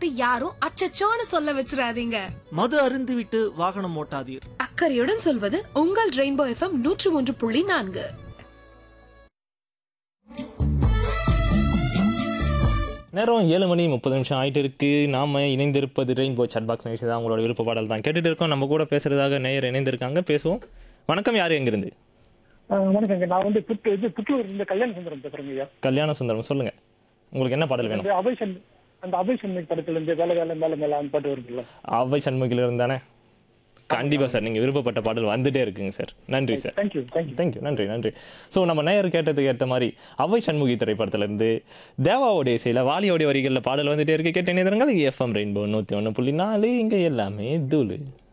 கேட்டு யாரும் அச்சச்சோன்னு சொல்ல வச்சிடாதீங்க மது அருந்துவிட்டு வாகனம் ஓட்டாதீர் அக்கறையுடன் சொல்வது உங்கள் ரெயின்போ எஃப்எம் நூற்று ஒன்று புள்ளி நான்கு நேரம் ஏழு மணி முப்பது நிமிஷம் ஆயிட்டு இருக்கு நாம இணைந்திருப்பது ரெயின்போ சாட் பாக்ஸ் நிகழ்ச்சி தான் உங்களோட விருப்ப பாடல் தான் கேட்டுட்டு இருக்கோம் நம்ம கூட பேசுறதாக நேயர் இணைந்திருக்காங்க பேசுவோம் வணக்கம் யார் எங்கிருந்து ஆ, வணக்கங்க நான் வந்து புத்து இது புத்தூர் இந்த கல்யாண சுந்தரம் பேசுறேங்க ஐயா கல்யாண சுந்தரம் சொல்லுங்க உங்களுக்கு என்ன பாடல் வேணும் அந்த அபய்சன் அந்த அபய்சன் படத்துல இருந்து வேலை வேலை மேல மேல அந்த பாட்டு வருதுல்ல அவை சண்முகில இருந்தானே கண்டிப்பா சார் நீங்க விருப்பப்பட்ட பாடல் வந்துட்டே இருக்குங்க சார் நன்றி சார் தேங்க்யூ தேங்க்யூ தேங்க்யூ நன்றி நன்றி ஸோ நம்ம நேயர் கேட்டதுக்கு ஏற்ற மாதிரி அவை சண்முகி திரைப்படத்துல இருந்து தேவாவோட இசையில வாலியோடைய வரிகளில் பாடல் வந்துட்டே இருக்கு கேட்ட நேரங்கள் எஃப்எம் ரெயின்போ நூற்றி ஒன்று புள்ளி நாலு இங்கே எல்லாமே தூளு